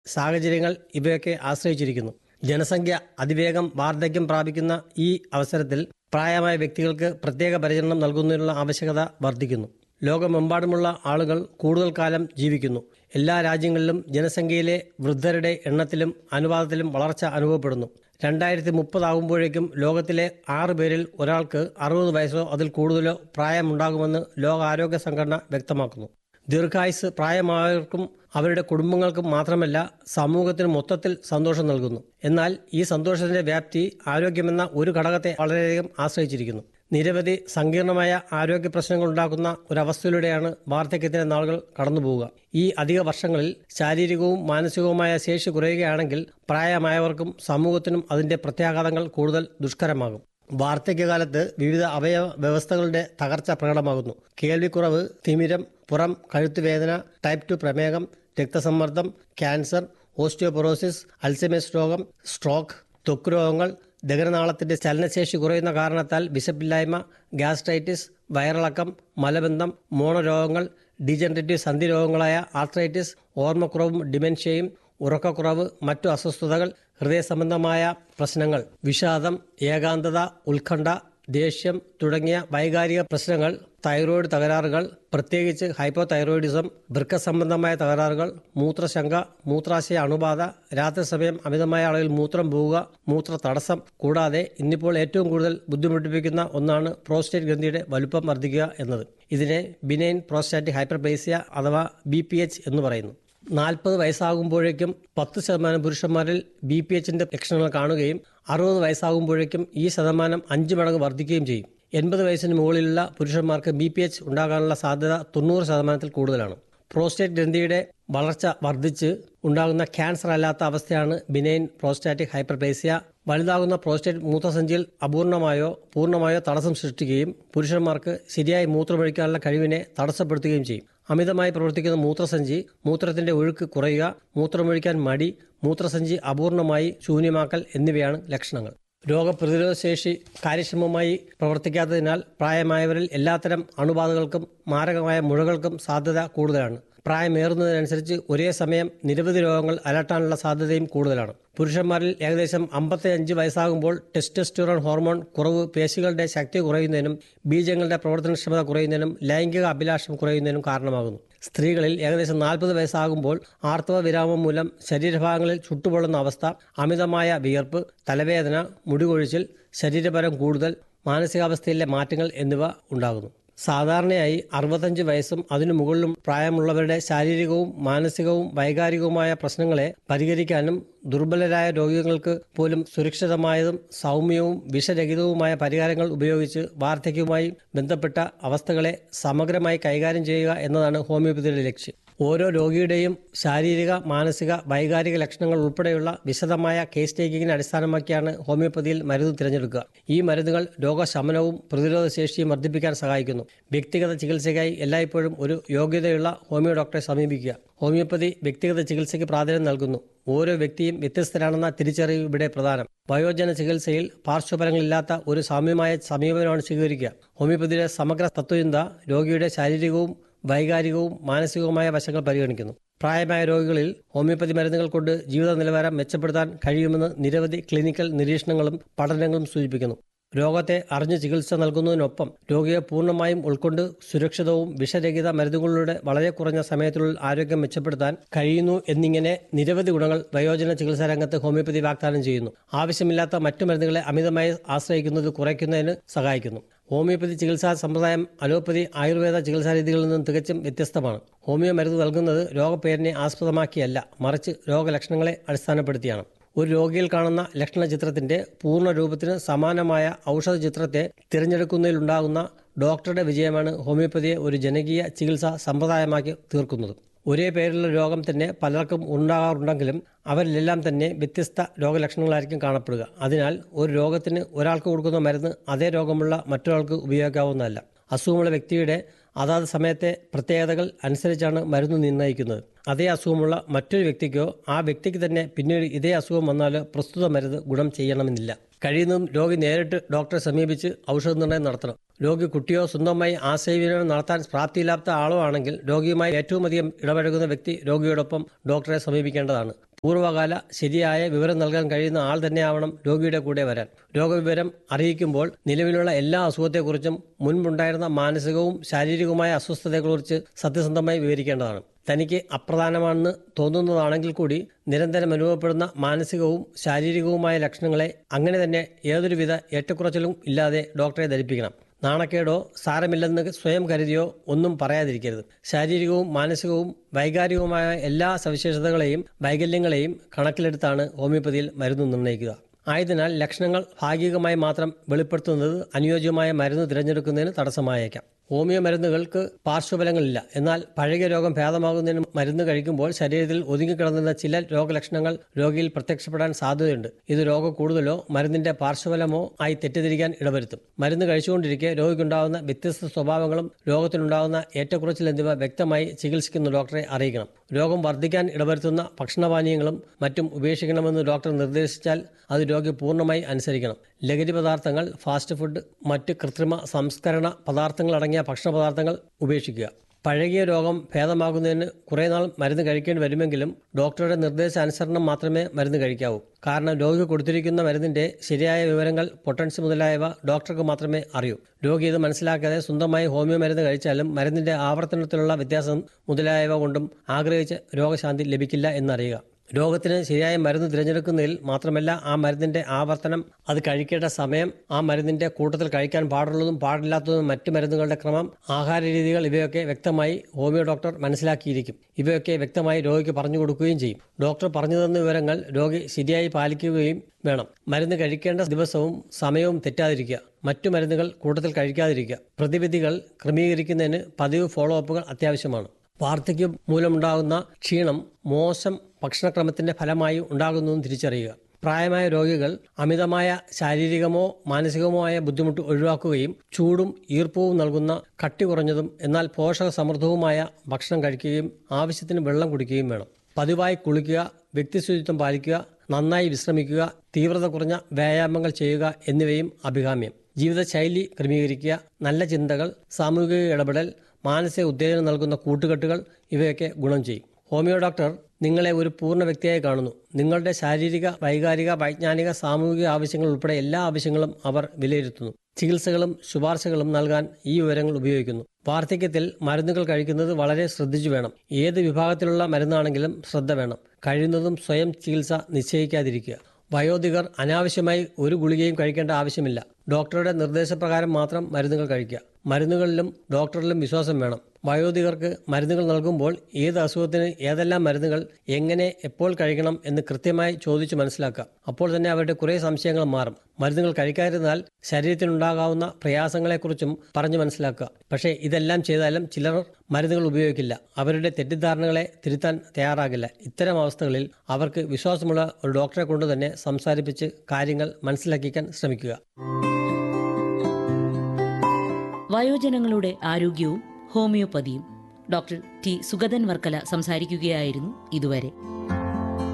സാഹചര്യങ്ങൾ ഇവയൊക്കെ ആശ്രയിച്ചിരിക്കുന്നു ജനസംഖ്യ അതിവേഗം വാർദ്ധക്യം പ്രാപിക്കുന്ന ഈ അവസരത്തിൽ പ്രായമായ വ്യക്തികൾക്ക് പ്രത്യേക പരിചരണം നൽകുന്നതിനുള്ള ആവശ്യകത വർദ്ധിക്കുന്നു ലോകമെമ്പാടുമുള്ള ആളുകൾ കൂടുതൽ കാലം ജീവിക്കുന്നു എല്ലാ രാജ്യങ്ങളിലും ജനസംഖ്യയിലെ വൃദ്ധരുടെ എണ്ണത്തിലും അനുപാതത്തിലും വളർച്ച അനുഭവപ്പെടുന്നു രണ്ടായിരത്തി മുപ്പതാകുമ്പോഴേക്കും ലോകത്തിലെ ആറ് പേരിൽ ഒരാൾക്ക് അറുപത് വയസ്സോ അതിൽ കൂടുതലോ പ്രായമുണ്ടാകുമെന്ന് ലോകാരോഗ്യ സംഘടന വ്യക്തമാക്കുന്നു ദീർഘായുസ് പ്രായമായവർക്കും അവരുടെ കുടുംബങ്ങൾക്കും മാത്രമല്ല സമൂഹത്തിന് മൊത്തത്തിൽ സന്തോഷം നൽകുന്നു എന്നാൽ ഈ സന്തോഷത്തിന്റെ വ്യാപ്തി ആരോഗ്യമെന്ന ഒരു ഘടകത്തെ വളരെയധികം ആശ്രയിച്ചിരിക്കുന്നു നിരവധി സങ്കീർണമായ ആരോഗ്യ പ്രശ്നങ്ങൾ ഉണ്ടാക്കുന്ന ഒരവസ്ഥയിലൂടെയാണ് വാർദ്ധക്യത്തിന്റെ നാളുകൾ കടന്നുപോവുക ഈ അധിക വർഷങ്ങളിൽ ശാരീരികവും മാനസികവുമായ ശേഷി കുറയുകയാണെങ്കിൽ പ്രായമായവർക്കും സമൂഹത്തിനും അതിന്റെ പ്രത്യാഘാതങ്ങൾ കൂടുതൽ ദുഷ്കരമാകും വാർദ്ധക്യകാലത്ത് വിവിധ അവയവ വ്യവസ്ഥകളുടെ തകർച്ച പ്രകടമാകുന്നു കേൾവിക്കുറവ് തിമിരം പുറം കഴുത്തുവേദന ടൈപ്പ് ടു പ്രമേഹം രക്തസമ്മർദ്ദം ക്യാൻസർ ഓസ്റ്റിയോപൊറോസിസ് അൽസൈമേഴ്സ് രോഗം സ്ട്രോക്ക് ത്വക്ക് രോഗങ്ങൾ ദഹനനാളത്തിന്റെ ചലനശേഷി കുറയുന്ന കാരണത്താൽ വിശപ്പില്ലായ്മ ഗ്യാസ്ട്രൈറ്റിസ് വയറിളക്കം മലബന്ധം മോണരോഗങ്ങൾ ഡീജനറേറ്റീവ് സന്ധി രോഗങ്ങളായ ആർത്രൈറ്റിസ് ഓർമ്മക്കുറവും ഡിമെൻഷ്യയും ഉറക്കക്കുറവ് മറ്റു അസ്വസ്ഥതകൾ ഹൃദയ സംബന്ധമായ പ്രശ്നങ്ങൾ വിഷാദം ഏകാന്തത ഉത്കണ്ഠ ദേഷ്യം തുടങ്ങിയ വൈകാരിക പ്രശ്നങ്ങൾ തൈറോയിഡ് തകരാറുകൾ പ്രത്യേകിച്ച് ഹൈപ്പോതൈറോയിഡിസം വൃക്ക സംബന്ധമായ തകരാറുകൾ മൂത്രശങ്ക മൂത്രാശയ അണുബാധ രാത്രി സമയം അമിതമായ അളവിൽ മൂത്രം പോവുക മൂത്ര തടസ്സം കൂടാതെ ഇന്നിപ്പോൾ ഏറ്റവും കൂടുതൽ ബുദ്ധിമുട്ടിപ്പിക്കുന്ന ഒന്നാണ് പ്രോസ്റ്റേറ്റ് ഗ്രന്ഥിയുടെ വലുപ്പം വർദ്ധിക്കുക എന്നത് ഇതിനെ ബിനൈൻ പ്രോസ്റ്റാറ്റിക് ഹൈപ്പർപ്ലേസിയ അഥവാ ബി എന്ന് പറയുന്നു നാൽപ്പത് വയസ്സാകുമ്പോഴേക്കും പത്ത് ശതമാനം പുരുഷന്മാരിൽ ബി പി എച്ചിന്റെ ലക്ഷണങ്ങൾ കാണുകയും അറുപത് വയസ്സാകുമ്പോഴേക്കും ഈ ശതമാനം അഞ്ച് മടങ്ങ് വർദ്ധിക്കുകയും ചെയ്യും എൺപത് വയസ്സിന് മുകളിലുള്ള പുരുഷന്മാർക്ക് ബി പി എച്ച് ഉണ്ടാകാനുള്ള സാധ്യത തൊണ്ണൂറ് ശതമാനത്തിൽ കൂടുതലാണ് പ്രോസ്റ്റേറ്റ് ഗ്രന്ഥിയുടെ വളർച്ച വർദ്ധിച്ച് ഉണ്ടാകുന്ന ക്യാൻസർ അല്ലാത്ത അവസ്ഥയാണ് ബിനൈൻ പ്രോസ്റ്റാറ്റിക് ഹൈപ്പർപ്ലേസിയ വലുതാകുന്ന പ്രോസ്റ്റേറ്റ് മൂത്രസഞ്ചിയിൽ അപൂർണമായോ പൂർണ്ണമായോ തടസ്സം സൃഷ്ടിക്കുകയും പുരുഷന്മാർക്ക് ശരിയായി മൂത്രമൊഴിക്കാനുള്ള കഴിവിനെ തടസ്സപ്പെടുത്തുകയും ചെയ്യും അമിതമായി പ്രവർത്തിക്കുന്ന മൂത്രസഞ്ചി മൂത്രത്തിന്റെ ഒഴുക്ക് കുറയുക മൂത്രമൊഴിക്കാൻ മടി മൂത്രസഞ്ചി അപൂർണമായി ശൂന്യമാക്കൽ എന്നിവയാണ് ലക്ഷണങ്ങൾ രോഗപ്രതിരോധ ശേഷി കാര്യക്ഷമമായി പ്രവർത്തിക്കാത്തതിനാൽ പ്രായമായവരിൽ എല്ലാത്തരം അണുബാധകൾക്കും മാരകമായ മുഴകൾക്കും സാധ്യത കൂടുതലാണ് പ്രായമേറുന്നതിനനുസരിച്ച് ഒരേ സമയം നിരവധി രോഗങ്ങൾ അലട്ടാനുള്ള സാധ്യതയും കൂടുതലാണ് പുരുഷന്മാരിൽ ഏകദേശം അമ്പത്തിയഞ്ച് വയസ്സാകുമ്പോൾ ടെസ്റ്റോസ്റ്റിറോൺ ഹോർമോൺ കുറവ് പേശികളുടെ ശക്തി കുറയുന്നതിനും ബീജങ്ങളുടെ പ്രവർത്തനക്ഷമത കുറയുന്നതിനും ലൈംഗിക അഭിലാഷം കുറയുന്നതിനും കാരണമാകുന്നു സ്ത്രീകളിൽ ഏകദേശം നാൽപ്പത് വയസ്സാകുമ്പോൾ ആർത്തവ വിരാമം മൂലം ശരീരഭാഗങ്ങളിൽ ചുട്ടുപൊള്ളുന്ന അവസ്ഥ അമിതമായ വിയർപ്പ് തലവേദന മുടികൊഴിച്ചിൽ ശരീരപരം കൂടുതൽ മാനസികാവസ്ഥയിലെ മാറ്റങ്ങൾ എന്നിവ ഉണ്ടാകുന്നു സാധാരണയായി അറുപത്തഞ്ച് വയസ്സും അതിനു മുകളിലും പ്രായമുള്ളവരുടെ ശാരീരികവും മാനസികവും വൈകാരികവുമായ പ്രശ്നങ്ങളെ പരിഹരിക്കാനും ദുർബലരായ രോഗികൾക്ക് പോലും സുരക്ഷിതമായതും സൗമ്യവും വിഷരഹിതവുമായ പരിഹാരങ്ങൾ ഉപയോഗിച്ച് വാർദ്ധക്യവുമായി ബന്ധപ്പെട്ട അവസ്ഥകളെ സമഗ്രമായി കൈകാര്യം ചെയ്യുക എന്നതാണ് ഹോമിയോപ്പതിയുടെ ലക്ഷ്യം ഓരോ രോഗിയുടെയും ശാരീരിക മാനസിക വൈകാരിക ലക്ഷണങ്ങൾ ഉൾപ്പെടെയുള്ള വിശദമായ കേസ് ടേക്കിങ്ങിനെ അടിസ്ഥാനമാക്കിയാണ് ഹോമിയോപ്പതിയിൽ മരുന്ന് തിരഞ്ഞെടുക്കുക ഈ മരുന്നുകൾ രോഗശമനവും പ്രതിരോധ ശേഷിയും വർദ്ധിപ്പിക്കാൻ സഹായിക്കുന്നു വ്യക്തിഗത ചികിത്സയ്ക്കായി എല്ലായ്പ്പോഴും ഒരു യോഗ്യതയുള്ള ഹോമിയോ ഡോക്ടറെ സമീപിക്കുക ഹോമിയോപ്പതി വ്യക്തിഗത ചികിത്സയ്ക്ക് പ്രാധാന്യം നൽകുന്നു ഓരോ വ്യക്തിയും വ്യത്യസ്തരാണെന്ന തിരിച്ചറിവ് ഇവിടെ പ്രധാനം വയോജന ചികിത്സയിൽ പാർശ്വഫലങ്ങളില്ലാത്ത ഒരു സാമ്യമായ സമീപനമാണ് സ്വീകരിക്കുക ഹോമിയോപ്പതിയുടെ സമഗ്ര തത്വചിന്ത രോഗിയുടെ ശാരീരികവും വൈകാരികവും മാനസികവുമായ വശങ്ങൾ പരിഗണിക്കുന്നു പ്രായമായ രോഗികളിൽ ഹോമിയോപ്പതി മരുന്നുകൾ കൊണ്ട് ജീവിത നിലവാരം മെച്ചപ്പെടുത്താൻ കഴിയുമെന്ന് നിരവധി ക്ലിനിക്കൽ നിരീക്ഷണങ്ങളും പഠനങ്ങളും സൂചിപ്പിക്കുന്നു രോഗത്തെ അറിഞ്ഞ് ചികിത്സ നൽകുന്നതിനൊപ്പം രോഗിയെ പൂർണ്ണമായും ഉൾക്കൊണ്ട് സുരക്ഷിതവും വിഷരഹിത മരുന്നുകളിലൂടെ വളരെ കുറഞ്ഞ സമയത്തിനുള്ളിൽ ആരോഗ്യം മെച്ചപ്പെടുത്താൻ കഴിയുന്നു എന്നിങ്ങനെ നിരവധി ഗുണങ്ങൾ വയോജന ചികിത്സാ രംഗത്ത് ഹോമിയോപ്പതി വാഗ്ദാനം ചെയ്യുന്നു ആവശ്യമില്ലാത്ത മറ്റു മരുന്നുകളെ അമിതമായി ആശ്രയിക്കുന്നത് കുറയ്ക്കുന്നതിന് സഹായിക്കുന്നു ഹോമിയോപ്പതി ചികിത്സാ സമ്പ്രദായം അലോപ്പതി ആയുർവേദ ചികിത്സാ രീതികളിൽ നിന്നും തികച്ചും വ്യത്യസ്തമാണ് ഹോമിയോ മരുന്ന് നൽകുന്നത് രോഗപ്പേരിനെ ആസ്പദമാക്കിയല്ല മറിച്ച് രോഗലക്ഷണങ്ങളെ അടിസ്ഥാനപ്പെടുത്തിയാണ് ഒരു രോഗിയിൽ കാണുന്ന ലക്ഷണ ചിത്രത്തിന്റെ പൂർണ്ണ രൂപത്തിന് സമാനമായ ഔഷധ ചിത്രത്തെ തിരഞ്ഞെടുക്കുന്നതിലുണ്ടാകുന്ന ഡോക്ടറുടെ വിജയമാണ് ഹോമിയോപ്പതിയെ ഒരു ജനകീയ ചികിത്സാ സമ്പ്രദായമാക്കി തീർക്കുന്നത് ഒരേ പേരിലുള്ള രോഗം തന്നെ പലർക്കും ഉണ്ടാകാറുണ്ടെങ്കിലും അവരിലെല്ലാം തന്നെ വ്യത്യസ്ത രോഗലക്ഷണങ്ങളായിരിക്കും കാണപ്പെടുക അതിനാൽ ഒരു രോഗത്തിന് ഒരാൾക്ക് കൊടുക്കുന്ന മരുന്ന് അതേ രോഗമുള്ള മറ്റൊരാൾക്ക് ഉപയോഗിക്കാവുന്നതല്ല അസുഖമുള്ള വ്യക്തിയുടെ അതാത് സമയത്തെ പ്രത്യേകതകൾ അനുസരിച്ചാണ് മരുന്ന് നിർണ്ണയിക്കുന്നത് അതേ അസുഖമുള്ള മറ്റൊരു വ്യക്തിക്കോ ആ വ്യക്തിക്ക് തന്നെ പിന്നീട് ഇതേ അസുഖം വന്നാൽ പ്രസ്തുത മരുന്ന് ഗുണം ചെയ്യണമെന്നില്ല കഴിയുന്നതും രോഗി നേരിട്ട് ഡോക്ടറെ സമീപിച്ച് ഔഷധ നിർണ്ണയം നടത്തണം രോഗി കുട്ടിയോ സ്വന്തമായി ആശയവിനിമയം നടത്താൻ പ്രാപ്തിയില്ലാത്ത ആളോ ആണെങ്കിൽ രോഗിയുമായി ഏറ്റവും അധികം ഇടപഴകുന്ന വ്യക്തി രോഗിയോടൊപ്പം ഡോക്ടറെ സമീപിക്കേണ്ടതാണ് പൂർവ്വകാല ശരിയായ വിവരം നൽകാൻ കഴിയുന്ന ആൾ തന്നെയാവണം രോഗിയുടെ കൂടെ വരാൻ രോഗവിവരം അറിയിക്കുമ്പോൾ നിലവിലുള്ള എല്ലാ അസുഖത്തെക്കുറിച്ചും മുൻപുണ്ടായിരുന്ന മാനസികവും ശാരീരികവുമായ അസ്വസ്ഥതയെക്കുറിച്ച് സത്യസന്ധമായി വിവരിക്കേണ്ടതാണ് തനിക്ക് അപ്രധാനമാണെന്ന് തോന്നുന്നതാണെങ്കിൽ കൂടി നിരന്തരം അനുഭവപ്പെടുന്ന മാനസികവും ശാരീരികവുമായ ലക്ഷണങ്ങളെ അങ്ങനെ തന്നെ യാതൊരുവിധ ഏറ്റക്കുറച്ചിലും ഇല്ലാതെ ഡോക്ടറെ ധരിപ്പിക്കണം നാണക്കേടോ സാരമില്ലെന്ന് സ്വയം കരുതിയോ ഒന്നും പറയാതിരിക്കരുത് ശാരീരികവും മാനസികവും വൈകാരികവുമായ എല്ലാ സവിശേഷതകളെയും വൈകല്യങ്ങളെയും കണക്കിലെടുത്താണ് ഹോമിയോപ്പതിയിൽ മരുന്ന് നിർണ്ണയിക്കുക ആയതിനാൽ ലക്ഷണങ്ങൾ ഭാഗികമായി മാത്രം വെളിപ്പെടുത്തുന്നത് അനുയോജ്യമായ മരുന്ന് തിരഞ്ഞെടുക്കുന്നതിന് തടസ്സമായേക്കാം ഹോമിയോ മരുന്നുകൾക്ക് പാർശ്വഫലങ്ങളില്ല എന്നാൽ പഴകിയ രോഗം ഭേദമാകുന്നതിന് മരുന്ന് കഴിക്കുമ്പോൾ ശരീരത്തിൽ ഒതുങ്ങിക്കിടന്നിരുന്ന ചില രോഗലക്ഷണങ്ങൾ രോഗിയിൽ പ്രത്യക്ഷപ്പെടാൻ സാധ്യതയുണ്ട് ഇത് രോഗം കൂടുതലോ മരുന്നിന്റെ പാർശ്വഫലമോ ആയി തെറ്റിദ്ധരിക്കാൻ ഇടവരുത്തും മരുന്ന് കഴിച്ചുകൊണ്ടിരിക്കെ രോഗിക്കുണ്ടാകുന്ന വ്യത്യസ്ത സ്വഭാവങ്ങളും രോഗത്തിനുണ്ടാകുന്ന ഏറ്റക്കുറച്ചിൽ എന്നിവ വ്യക്തമായി ചികിത്സിക്കുന്ന ഡോക്ടറെ അറിയിക്കണം രോഗം വർദ്ധിക്കാൻ ഇടവരുത്തുന്ന ഭക്ഷണപാനീയങ്ങളും മറ്റും ഉപേക്ഷിക്കണമെന്ന് ഡോക്ടർ നിർദ്ദേശിച്ചാൽ അത് രോഗി പൂർണ്ണമായി അനുസരിക്കണം ലഹരി പദാർത്ഥങ്ങൾ ഫാസ്റ്റ് ഫുഡ് മറ്റ് കൃത്രിമ സംസ്കരണ പദാർത്ഥങ്ങൾ അടങ്ങിയ ഭക്ഷണ പദാർത്ഥങ്ങൾ ഉപേക്ഷിക്കുക പഴകിയ രോഗം ഭേദമാകുന്നതിന് കുറേ നാൾ മരുന്ന് കഴിക്കേണ്ടി വരുമെങ്കിലും ഡോക്ടറുടെ നിർദ്ദേശാനുസരണം മാത്രമേ മരുന്ന് കഴിക്കാവൂ കാരണം രോഗി കൊടുത്തിരിക്കുന്ന മരുന്നിന്റെ ശരിയായ വിവരങ്ങൾ പൊട്ടൻസ് മുതലായവ ഡോക്ടർക്ക് മാത്രമേ അറിയൂ രോഗി ഇത് മനസ്സിലാക്കാതെ സ്വന്തമായി ഹോമിയോ മരുന്ന് കഴിച്ചാലും മരുന്നിന്റെ ആവർത്തനത്തിലുള്ള വ്യത്യാസം മുതലായവ കൊണ്ടും ആഗ്രഹിച്ച രോഗശാന്തി ലഭിക്കില്ല എന്നറിയുക രോഗത്തിന് ശരിയായ മരുന്ന് തിരഞ്ഞെടുക്കുന്നതിൽ മാത്രമല്ല ആ മരുന്നിന്റെ ആവർത്തനം അത് കഴിക്കേണ്ട സമയം ആ മരുന്നിന്റെ കൂട്ടത്തിൽ കഴിക്കാൻ പാടുള്ളതും പാടില്ലാത്തതും മറ്റ് മരുന്നുകളുടെ ക്രമം ആഹാര രീതികൾ ഇവയൊക്കെ വ്യക്തമായി ഹോമിയോ ഡോക്ടർ മനസ്സിലാക്കിയിരിക്കും ഇവയൊക്കെ വ്യക്തമായി രോഗിക്ക് പറഞ്ഞു കൊടുക്കുകയും ചെയ്യും ഡോക്ടർ പറഞ്ഞു തന്ന വിവരങ്ങൾ രോഗി ശരിയായി പാലിക്കുകയും വേണം മരുന്ന് കഴിക്കേണ്ട ദിവസവും സമയവും തെറ്റാതിരിക്കുക മറ്റു മരുന്നുകൾ കൂട്ടത്തിൽ കഴിക്കാതിരിക്കുക പ്രതിവിധികൾ ക്രമീകരിക്കുന്നതിന് പതിവ് ഫോളോ അപ്പുകൾ അത്യാവശ്യമാണ് വാർദ്ധക്യം മൂലമുണ്ടാകുന്ന ക്ഷീണം മോശം ഭക്ഷണക്രമത്തിന്റെ ഫലമായി ഉണ്ടാകുന്നതും തിരിച്ചറിയുക പ്രായമായ രോഗികൾ അമിതമായ ശാരീരികമോ മാനസികമോ ആയ ബുദ്ധിമുട്ട് ഒഴിവാക്കുകയും ചൂടും ഈർപ്പവും നൽകുന്ന കട്ടി കുറഞ്ഞതും എന്നാൽ പോഷക സമൃദ്ധവുമായ ഭക്ഷണം കഴിക്കുകയും ആവശ്യത്തിന് വെള്ളം കുടിക്കുകയും വേണം പതിവായി കുളിക്കുക വ്യക്തിശുചിത്വം പാലിക്കുക നന്നായി വിശ്രമിക്കുക തീവ്രത കുറഞ്ഞ വ്യായാമങ്ങൾ ചെയ്യുക എന്നിവയും അഭികാമ്യം ജീവിതശൈലി ക്രമീകരിക്കുക നല്ല ചിന്തകൾ സാമൂഹിക ഇടപെടൽ മാനസിക ഉത്തേജനം നൽകുന്ന കൂട്ടുകെട്ടുകൾ ഇവയൊക്കെ ഗുണം ചെയ്യും ഹോമിയോ ഡോക്ടർ നിങ്ങളെ ഒരു പൂർണ്ണ വ്യക്തിയായി കാണുന്നു നിങ്ങളുടെ ശാരീരിക വൈകാരിക വൈജ്ഞാനിക സാമൂഹിക ആവശ്യങ്ങൾ ഉൾപ്പെടെ എല്ലാ ആവശ്യങ്ങളും അവർ വിലയിരുത്തുന്നു ചികിത്സകളും ശുപാർശകളും നൽകാൻ ഈ വിവരങ്ങൾ ഉപയോഗിക്കുന്നു വാർദ്ധക്യത്തിൽ മരുന്നുകൾ കഴിക്കുന്നത് വളരെ ശ്രദ്ധിച്ചു വേണം ഏത് വിഭാഗത്തിലുള്ള മരുന്നാണെങ്കിലും ശ്രദ്ധ വേണം കഴിയുന്നതും സ്വയം ചികിത്സ നിശ്ചയിക്കാതിരിക്കുക വയോധികർ അനാവശ്യമായി ഒരു ഗുളികയും കഴിക്കേണ്ട ആവശ്യമില്ല ഡോക്ടറുടെ നിർദ്ദേശപ്രകാരം മാത്രം മരുന്നുകൾ കഴിക്കുക മരുന്നുകളിലും ഡോക്ടറിലും വിശ്വാസം വേണം വയോധികർക്ക് മരുന്നുകൾ നൽകുമ്പോൾ ഏത് അസുഖത്തിന് ഏതെല്ലാം മരുന്നുകൾ എങ്ങനെ എപ്പോൾ കഴിക്കണം എന്ന് കൃത്യമായി ചോദിച്ചു മനസ്സിലാക്കുക അപ്പോൾ തന്നെ അവരുടെ കുറേ സംശയങ്ങൾ മാറും മരുന്നുകൾ കഴിക്കാതിരുന്നാൽ ശരീരത്തിനുണ്ടാകാവുന്ന പ്രയാസങ്ങളെക്കുറിച്ചും പറഞ്ഞു മനസ്സിലാക്കുക പക്ഷേ ഇതെല്ലാം ചെയ്താലും ചിലർ മരുന്നുകൾ ഉപയോഗിക്കില്ല അവരുടെ തെറ്റിദ്ധാരണകളെ തിരുത്താൻ തയ്യാറാകില്ല ഇത്തരം അവസ്ഥകളിൽ അവർക്ക് വിശ്വാസമുള്ള ഒരു ഡോക്ടറെ കൊണ്ട് തന്നെ സംസാരിപ്പിച്ച് കാര്യങ്ങൾ മനസ്സിലാക്കിക്കാൻ ശ്രമിക്കുക വയോജനങ്ങളുടെ ആരോഗ്യവും ഹോമിയോപ്പതിയും ഡോക്ടർ ടി സുഗതൻ വർക്കല സംസാരിക്കുകയായിരുന്നു ഇതുവരെ